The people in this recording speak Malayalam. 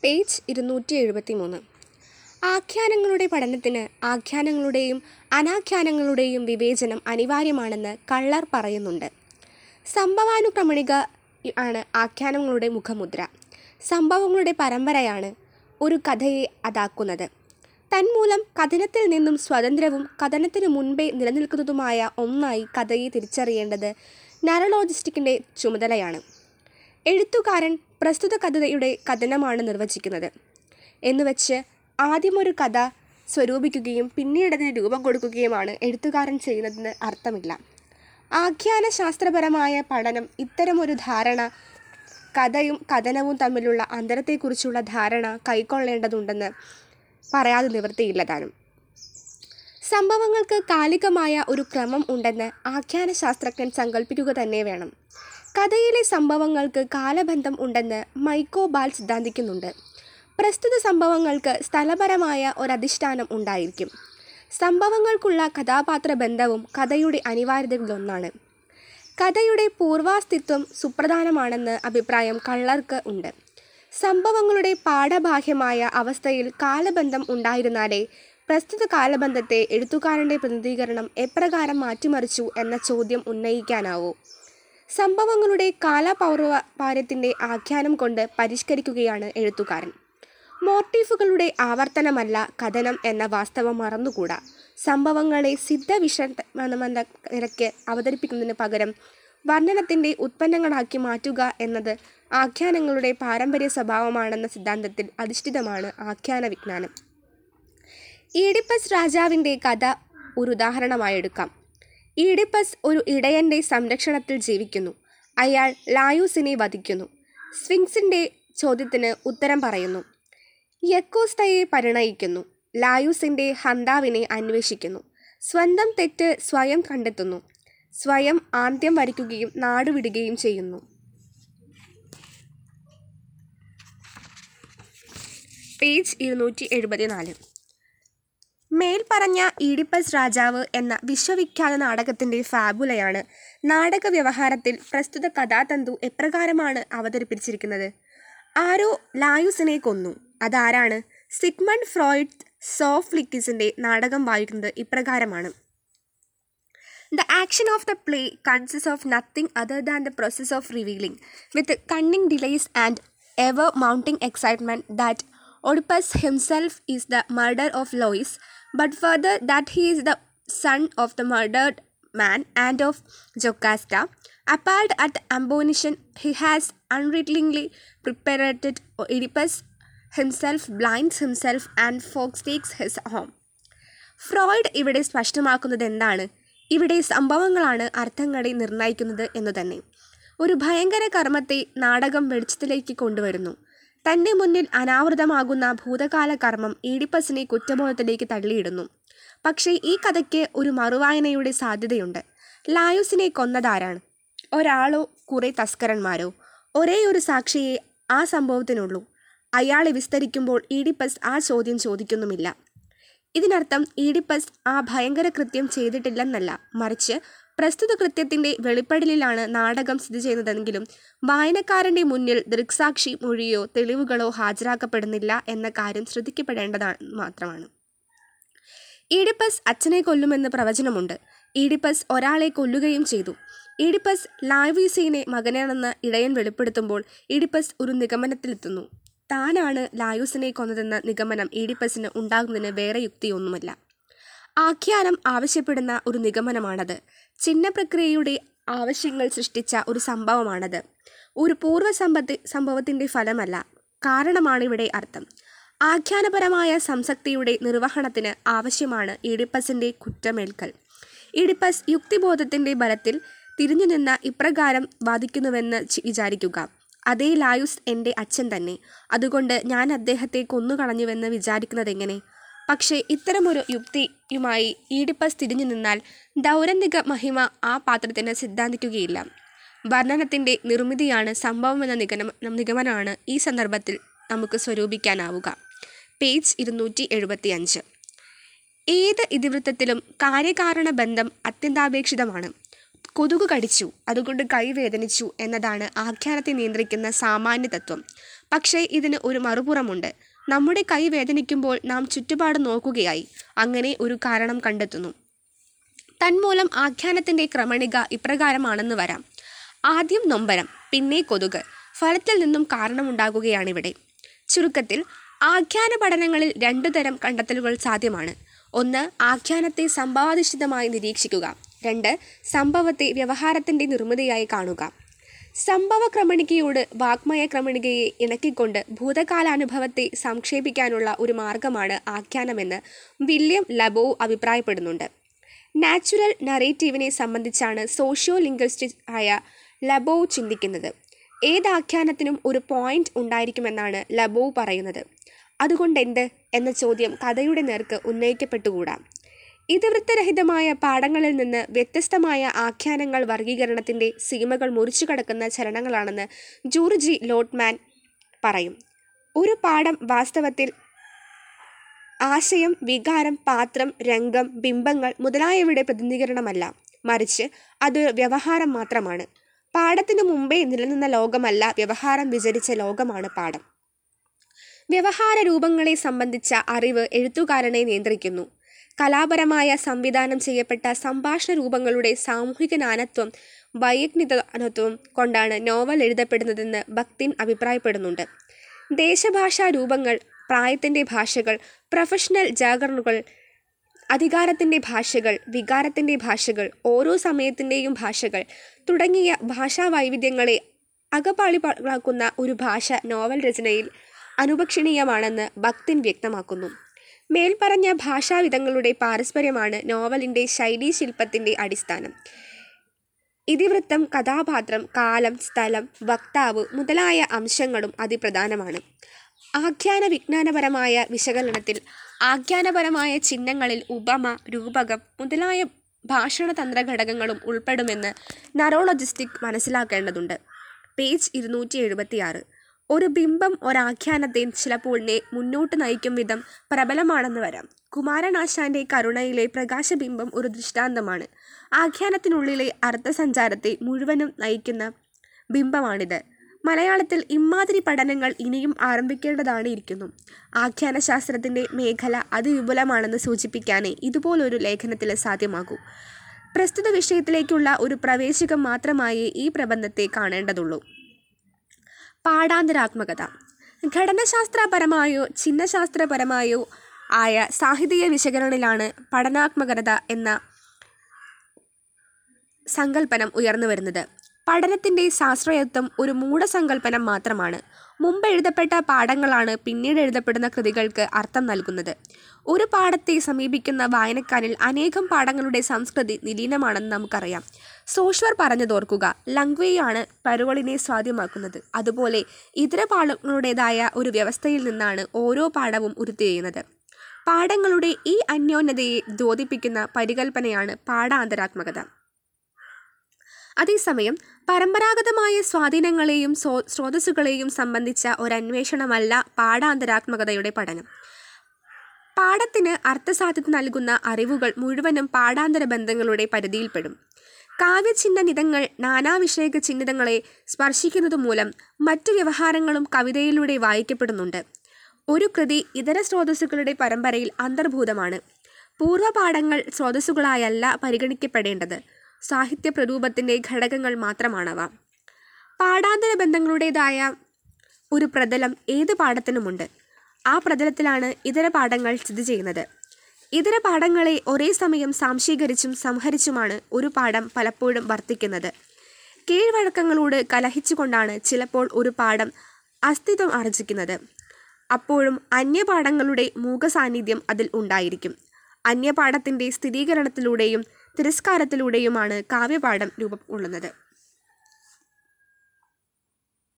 പേജ് ഇരുന്നൂറ്റി എഴുപത്തി മൂന്ന് ആഖ്യാനങ്ങളുടെ പഠനത്തിന് ആഖ്യാനങ്ങളുടെയും അനാഖ്യാനങ്ങളുടെയും വിവേചനം അനിവാര്യമാണെന്ന് കള്ളർ പറയുന്നുണ്ട് സംഭവാനുക്രമണിക ആണ് ആഖ്യാനങ്ങളുടെ മുഖമുദ്ര സംഭവങ്ങളുടെ പരമ്പരയാണ് ഒരു കഥയെ അതാക്കുന്നത് തന്മൂലം കഥനത്തിൽ നിന്നും സ്വതന്ത്രവും കഥനത്തിനു മുൻപേ നിലനിൽക്കുന്നതുമായ ഒന്നായി കഥയെ തിരിച്ചറിയേണ്ടത് നരലോജിസ്റ്റിക്കിൻ്റെ ചുമതലയാണ് എഴുത്തുകാരൻ പ്രസ്തുത കഥയുടെ കഥനമാണ് നിർവചിക്കുന്നത് എന്നുവച്ച് ആദ്യമൊരു കഥ സ്വരൂപിക്കുകയും പിന്നീടതിന് രൂപം കൊടുക്കുകയുമാണ് എഴുത്തുകാരൻ ചെയ്യുന്നതെന്ന് അർത്ഥമില്ല ആഖ്യാനശാസ്ത്രപരമായ പഠനം ഇത്തരമൊരു ധാരണ കഥയും കഥനവും തമ്മിലുള്ള അന്തരത്തെക്കുറിച്ചുള്ള ധാരണ കൈക്കൊള്ളേണ്ടതുണ്ടെന്ന് പറയാതെ നിവൃത്തിയില്ല താനും സംഭവങ്ങൾക്ക് കാലികമായ ഒരു ക്രമം ഉണ്ടെന്ന് ആഖ്യാനശാസ്ത്രജ്ഞൻ സങ്കല്പിക്കുക തന്നെ വേണം കഥയിലെ സംഭവങ്ങൾക്ക് കാലബന്ധം ഉണ്ടെന്ന് മൈക്കോ ബാൽ സിദ്ധാന്തിക്കുന്നുണ്ട് പ്രസ്തുത സംഭവങ്ങൾക്ക് സ്ഥലപരമായ ഒരധിഷ്ഠാനം ഉണ്ടായിരിക്കും സംഭവങ്ങൾക്കുള്ള കഥാപാത്ര ബന്ധവും കഥയുടെ അനിവാര്യതകളിലൊന്നാണ് കഥയുടെ പൂർവാസ്തിത്വം സുപ്രധാനമാണെന്ന് അഭിപ്രായം കള്ളർക്ക് ഉണ്ട് സംഭവങ്ങളുടെ പാഠബാഹ്യമായ അവസ്ഥയിൽ കാലബന്ധം ഉണ്ടായിരുന്നാലേ പ്രസ്തുത കാലബന്ധത്തെ എഴുത്തുകാരൻ്റെ പ്രതിനിധീകരണം എപ്രകാരം മാറ്റിമറിച്ചു എന്ന ചോദ്യം ഉന്നയിക്കാനാവൂ സംഭവങ്ങളുടെ കാലപൗർവാര്യത്തിൻ്റെ ആഖ്യാനം കൊണ്ട് പരിഷ്കരിക്കുകയാണ് എഴുത്തുകാരൻ മോട്ടീഫുകളുടെ ആവർത്തനമല്ല കഥനം എന്ന വാസ്തവം മറന്നുകൂടാ സംഭവങ്ങളെ സിദ്ധവിഷമെന്ന നിലയ്ക്ക് അവതരിപ്പിക്കുന്നതിന് പകരം വർണ്ണനത്തിൻ്റെ ഉത്പന്നങ്ങളാക്കി മാറ്റുക എന്നത് ആഖ്യാനങ്ങളുടെ പാരമ്പര്യ സ്വഭാവമാണെന്ന സിദ്ധാന്തത്തിൽ അധിഷ്ഠിതമാണ് ആഖ്യാന വിജ്ഞാനം ഈഡിപ്പസ് രാജാവിൻ്റെ കഥ ഒരു ഉദാഹരണമായി എടുക്കാം ഈഡിപ്പസ് ഒരു ഇടയൻ്റെ സംരക്ഷണത്തിൽ ജീവിക്കുന്നു അയാൾ ലായൂസിനെ വധിക്കുന്നു സ്ഫിങ്സിൻ്റെ ചോദ്യത്തിന് ഉത്തരം പറയുന്നു യക്കോസ്തയെ പരിണയിക്കുന്നു ലായൂസിൻ്റെ ഹന്താവിനെ അന്വേഷിക്കുന്നു സ്വന്തം തെറ്റ് സ്വയം കണ്ടെത്തുന്നു സ്വയം ആദ്യം വരിക്കുകയും നാടുവിടുകയും ചെയ്യുന്നു പേജ് ഇരുന്നൂറ്റി എഴുപത്തിനാല് മേൽപ്പറഞ്ഞ ഈഡിപ്പസ് രാജാവ് എന്ന വിശ്വവിഖ്യാത നാടകത്തിൻ്റെ ഫാബുലയാണ് നാടക വ്യവഹാരത്തിൽ പ്രസ്തുത കഥാതന്തു എപ്രകാരമാണ് അവതരിപ്പിച്ചിരിക്കുന്നത് ആരോ ലായുസിനെ കൊന്നു അതാരാണ് സിഗ്മണ്ട് ഫ്രോയിഡ് സോഫ്ലിക്കിസിൻ്റെ നാടകം വായിക്കുന്നത് ഇപ്രകാരമാണ് The action of the play consists of nothing other than the process of revealing, with cunning delays and ever mounting excitement, that Oedipus himself is the murderer of Lois, but further that he is the son of the murdered man and of Jocasta. Appalled at ammunition, he has unwittingly prepared Oedipus himself, blinds himself, and forsakes his home. Freud ഇവിടെ സ്പഷ്ടമാക്കുന്നത് എന്താണ് ഇവിടെ സംഭവങ്ങളാണ് അർത്ഥങ്ങളെ നിർണ്ണയിക്കുന്നത് എന്നു തന്നെ ഒരു ഭയങ്കര കർമ്മത്തെ നാടകം വെളിച്ചത്തിലേക്ക് കൊണ്ടുവരുന്നു തൻ്റെ മുന്നിൽ അനാവൃതമാകുന്ന ഭൂതകാല കർമ്മം ഈഡിപ്പസിനെ കുറ്റബോധത്തിലേക്ക് തള്ളിയിടുന്നു പക്ഷേ ഈ കഥയ്ക്ക് ഒരു മറുവായനയുടെ സാധ്യതയുണ്ട് ലായുസിനെ കൊന്നതാരാണ് ഒരാളോ കുറേ തസ്കരന്മാരോ ഒരേ ഒരു സാക്ഷിയെ ആ സംഭവത്തിനുള്ളൂ അയാളെ വിസ്തരിക്കുമ്പോൾ ഈഡിപ്പസ് ആ ചോദ്യം ചോദിക്കുന്നുമില്ല ഇതിനർത്ഥം ഈഡിപ്പസ് ആ ഭയങ്കര കൃത്യം ചെയ്തിട്ടില്ലെന്നല്ല മറിച്ച് പ്രസ്തുത കൃത്യത്തിൻ്റെ വെളിപ്പെടലിലാണ് നാടകം സ്ഥിതി ചെയ്യുന്നതെങ്കിലും വായനക്കാരൻ്റെ മുന്നിൽ ദൃക്സാക്ഷി മൊഴിയോ തെളിവുകളോ ഹാജരാക്കപ്പെടുന്നില്ല എന്ന കാര്യം ശ്രദ്ധിക്കപ്പെടേണ്ടതാണ് മാത്രമാണ് ഈഡിപ്പസ് അച്ഛനെ കൊല്ലുമെന്ന് പ്രവചനമുണ്ട് ഈഡിപ്പസ് ഒരാളെ കൊല്ലുകയും ചെയ്തു ഈഡിപ്പസ് ലാവീസീനെ മകനാണെന്ന് ഇടയൻ വെളിപ്പെടുത്തുമ്പോൾ ഈഡിപ്പസ് ഒരു നിഗമനത്തിലെത്തുന്നു താനാണ് ലായൂസിനെ കൊന്നതെന്ന നിഗമനം ഈഡിപ്പസിന് ഉണ്ടാകുന്നതിന് വേറെ യുക്തിയൊന്നുമല്ല ആഖ്യാനം ആവശ്യപ്പെടുന്ന ഒരു നിഗമനമാണത് ചിഹ്ന പ്രക്രിയയുടെ ആവശ്യങ്ങൾ സൃഷ്ടിച്ച ഒരു സംഭവമാണത് ഒരു പൂർവ്വ സമ്പത്തി സംഭവത്തിൻ്റെ ഫലമല്ല കാരണമാണ് ഇവിടെ അർത്ഥം ആഖ്യാനപരമായ സംസക്തിയുടെ നിർവഹണത്തിന് ആവശ്യമാണ് ഈഡിപ്പസിൻ്റെ കുറ്റമേൽക്കൽ ഈഡിപ്പസ് യുക്തിബോധത്തിൻ്റെ ബലത്തിൽ തിരിഞ്ഞു നിന്ന ഇപ്രകാരം വാദിക്കുന്നുവെന്ന് വിചാരിക്കുക അതേ ലായുസ് എൻ്റെ അച്ഛൻ തന്നെ അതുകൊണ്ട് ഞാൻ അദ്ദേഹത്തെ കൊന്നുകളഞ്ഞുവെന്ന് വിചാരിക്കുന്നതെങ്ങനെ പക്ഷേ ഇത്തരമൊരു യുക്തിയുമായി ഈഡിപ്പസ് തിരിഞ്ഞു നിന്നാൽ ദൗരന്തിക മഹിമ ആ പാത്രത്തിന് സിദ്ധാന്തിക്കുകയില്ല വർണ്ണനത്തിൻ്റെ നിർമ്മിതിയാണ് സംഭവമെന്ന നിഗമ നിഗമനമാണ് ഈ സന്ദർഭത്തിൽ നമുക്ക് സ്വരൂപിക്കാനാവുക പേജ് ഇരുന്നൂറ്റി എഴുപത്തി അഞ്ച് ഏത് ഇതിവൃത്തത്തിലും കാര്യകാരണ ബന്ധം അത്യന്താപേക്ഷിതമാണ് കൊതുക് കടിച്ചു അതുകൊണ്ട് കൈ വേദനിച്ചു എന്നതാണ് ആഖ്യാനത്തെ നിയന്ത്രിക്കുന്ന സാമാന്യ തത്വം പക്ഷേ ഇതിന് ഒരു മറുപുറമുണ്ട് നമ്മുടെ കൈ വേദനിക്കുമ്പോൾ നാം ചുറ്റുപാട് നോക്കുകയായി അങ്ങനെ ഒരു കാരണം കണ്ടെത്തുന്നു തന്മൂലം ആഖ്യാനത്തിൻ്റെ ക്രമണിക ഇപ്രകാരമാണെന്ന് വരാം ആദ്യം നൊമ്പരം പിന്നെ കൊതുക് ഫലത്തിൽ നിന്നും കാരണമുണ്ടാകുകയാണിവിടെ ചുരുക്കത്തിൽ ആഖ്യാന പഠനങ്ങളിൽ രണ്ടു തരം കണ്ടെത്തലുകൾ സാധ്യമാണ് ഒന്ന് ആഖ്യാനത്തെ സംഭവാധിഷ്ഠിതമായി നിരീക്ഷിക്കുക രണ്ട് സംഭവത്തെ വ്യവഹാരത്തിൻ്റെ നിർമ്മിതിയായി കാണുക സംഭവ ക്രമണികയോട് വാഗ്മയ ക്രമണികയെ ഇണക്കിക്കൊണ്ട് ഭൂതകാലാനുഭവത്തെ സംക്ഷേപിക്കാനുള്ള ഒരു മാർഗമാണ് ആഖ്യാനമെന്ന് വില്യം ലബോ അഭിപ്രായപ്പെടുന്നുണ്ട് നാച്ചുറൽ നറേറ്റീവിനെ സംബന്ധിച്ചാണ് സോഷ്യോ ലിംഗ്വിസ്റ്റിക് ആയ ലബോ ചിന്തിക്കുന്നത് ഏത് ആഖ്യാനത്തിനും ഒരു പോയിന്റ് ഉണ്ടായിരിക്കുമെന്നാണ് ലബോ പറയുന്നത് അതുകൊണ്ടെന്ത് എന്ന ചോദ്യം കഥയുടെ നേർക്ക് ഉന്നയിക്കപ്പെട്ടുകൂടാ ഇതിവൃത്തരഹിതമായ പാഠങ്ങളിൽ നിന്ന് വ്യത്യസ്തമായ ആഖ്യാനങ്ങൾ വർഗീകരണത്തിൻ്റെ സീമകൾ മുറിച്ചു കടക്കുന്ന ചലനങ്ങളാണെന്ന് ജോർജി ലോട്ട്മാൻ പറയും ഒരു പാഠം വാസ്തവത്തിൽ ആശയം വികാരം പാത്രം രംഗം ബിംബങ്ങൾ മുതലായവയുടെ പ്രതിനിധീകരണമല്ല മറിച്ച് അത് വ്യവഹാരം മാത്രമാണ് പാഠത്തിനു മുമ്പേ നിലനിന്ന ലോകമല്ല വ്യവഹാരം വിചരിച്ച ലോകമാണ് പാഠം വ്യവഹാര രൂപങ്ങളെ സംബന്ധിച്ച അറിവ് എഴുത്തുകാരനെ നിയന്ത്രിക്കുന്നു കലാപരമായ സംവിധാനം ചെയ്യപ്പെട്ട സംഭാഷണ രൂപങ്ങളുടെ സാമൂഹിക നാനത്വം വൈയഗ്നികത്വം കൊണ്ടാണ് നോവൽ എഴുതപ്പെടുന്നതെന്ന് ഭക്തിൻ അഭിപ്രായപ്പെടുന്നുണ്ട് ദേശഭാഷാ രൂപങ്ങൾ പ്രായത്തിൻ്റെ ഭാഷകൾ പ്രൊഫഷണൽ ജാഗറുകൾ അധികാരത്തിൻ്റെ ഭാഷകൾ വികാരത്തിൻ്റെ ഭാഷകൾ ഓരോ സമയത്തിൻ്റെയും ഭാഷകൾ തുടങ്ങിയ ഭാഷാ വൈവിധ്യങ്ങളെ അകപാളികളാക്കുന്ന ഒരു ഭാഷ നോവൽ രചനയിൽ അനുപക്ഷണീയമാണെന്ന് ഭക്തിൻ വ്യക്തമാക്കുന്നു മേൽപ്പറഞ്ഞ ഭാഷാവിധങ്ങളുടെ പാരസ്പര്യമാണ് നോവലിൻ്റെ ശൈലീശില്പത്തിൻ്റെ അടിസ്ഥാനം ഇതിവൃത്തം കഥാപാത്രം കാലം സ്ഥലം വക്താവ് മുതലായ അംശങ്ങളും അതിപ്രധാനമാണ് ആഖ്യാന വിജ്ഞാനപരമായ വിശകലനത്തിൽ ആഖ്യാനപരമായ ചിഹ്നങ്ങളിൽ ഉപമ രൂപകം മുതലായ ഭാഷണതന്ത്ര ഘടകങ്ങളും ഉൾപ്പെടുമെന്ന് നറോളജിസ്റ്റിക് മനസ്സിലാക്കേണ്ടതുണ്ട് പേജ് ഇരുന്നൂറ്റി എഴുപത്തിയാറ് ഒരു ബിംബം ഒരാഖ്യാനത്തെ ചിലപ്പോൾ നേ മുന്നോട്ട് നയിക്കും വിധം പ്രബലമാണെന്ന് വരാം കുമാരനാശാന്റെ കരുണയിലെ പ്രകാശബിംബം ഒരു ദൃഷ്ടാന്തമാണ് ആഖ്യാനത്തിനുള്ളിലെ അർത്ഥസഞ്ചാരത്തെ മുഴുവനും നയിക്കുന്ന ബിംബമാണിത് മലയാളത്തിൽ ഇമാതിരി പഠനങ്ങൾ ഇനിയും ആരംഭിക്കേണ്ടതാണ് ഇരിക്കുന്നു ആഖ്യാനശാസ്ത്രത്തിൻ്റെ മേഖല അതിവിപുലമാണെന്ന് സൂചിപ്പിക്കാനേ ഇതുപോലൊരു ലേഖനത്തിൽ സാധ്യമാകൂ പ്രസ്തുത വിഷയത്തിലേക്കുള്ള ഒരു പ്രവേശികം മാത്രമായി ഈ പ്രബന്ധത്തെ കാണേണ്ടതുള്ളൂ പാഠാന്തരാത്മകത ഘടനശാസ്ത്രപരമായോ ചിഹ്നശാസ്ത്രപരമായോ ആയ സാഹിത്യ വിശകലനത്തിലാണ് പഠനാത്മകത എന്ന സങ്കല്പനം ഉയർന്നു വരുന്നത് പഠനത്തിൻ്റെ ശാസ്ത്രയത്വം ഒരു മൂഢസങ്കല്പനം മാത്രമാണ് മുമ്പ് എഴുതപ്പെട്ട പാഠങ്ങളാണ് പിന്നീട് എഴുതപ്പെടുന്ന കൃതികൾക്ക് അർത്ഥം നൽകുന്നത് ഒരു പാഠത്തെ സമീപിക്കുന്ന വായനക്കാരിൽ അനേകം പാഠങ്ങളുടെ സംസ്കൃതി നിലീനമാണെന്ന് നമുക്കറിയാം സോഷ്വർ പറഞ്ഞതോർക്കുക ലങ്വേയാണ് പരുവളിനെ സ്വാധീനമാക്കുന്നത് അതുപോലെ ഇതര പാഠങ്ങളുടേതായ ഒരു വ്യവസ്ഥയിൽ നിന്നാണ് ഓരോ പാഠവും ഉരുത്തിരിയുന്നത് പാഠങ്ങളുടെ ഈ അന്യോന്യതയെ ദ്യോതിപ്പിക്കുന്ന പരികൽപ്പനയാണ് പാഠാന്തരാത്മകത അതേസമയം പരമ്പരാഗതമായ സ്വാധീനങ്ങളെയും സ്രോ- സ്രോതസ്സുകളെയും സംബന്ധിച്ച ഒരന്വേഷണമല്ല പാഠാന്തരാത്മകതയുടെ പഠനം പാഠത്തിന് അർത്ഥസാധ്യത നൽകുന്ന അറിവുകൾ മുഴുവനും പാഠാന്തര ബന്ധങ്ങളുടെ പരിധിയിൽപ്പെടും കാവ്യചിഹ്നനിതങ്ങൾ നാനാവിഷയക ചിഹ്നിതങ്ങളെ സ്പർശിക്കുന്നത് മൂലം മറ്റു വ്യവഹാരങ്ങളും കവിതയിലൂടെ വായിക്കപ്പെടുന്നുണ്ട് ഒരു കൃതി ഇതര സ്രോതസ്സുകളുടെ പരമ്പരയിൽ അന്തർഭൂതമാണ് പൂർവ്വപാഠങ്ങൾ സ്രോതസ്സുകളായല്ല പരിഗണിക്കപ്പെടേണ്ടത് സാഹിത്യ പ്രരൂപത്തിൻ്റെ ഘടകങ്ങൾ മാത്രമാണവ പാഠാന്തര ബന്ധങ്ങളുടേതായ ഒരു പ്രതലം ഏത് പാഠത്തിനുമുണ്ട് ആ പ്രതലത്തിലാണ് ഇതര പാഠങ്ങൾ സ്ഥിതി ചെയ്യുന്നത് ഇതര പാഠങ്ങളെ ഒരേ സമയം സാംശീകരിച്ചും സംഹരിച്ചുമാണ് ഒരു പാഠം പലപ്പോഴും വർത്തിക്കുന്നത് കീഴ്വഴക്കങ്ങളോട് കലഹിച്ചുകൊണ്ടാണ് ചിലപ്പോൾ ഒരു പാഠം അസ്തിത്വം ആർജിക്കുന്നത് അപ്പോഴും അന്യപാഠങ്ങളുടെ മൂകസാന്നിധ്യം അതിൽ ഉണ്ടായിരിക്കും അന്യപാഠത്തിൻ്റെ സ്ഥിരീകരണത്തിലൂടെയും തിരസ്കാരത്തിലൂടെയുമാണ് കാവ്യപാഠം രൂപം കൊള്ളുന്നത്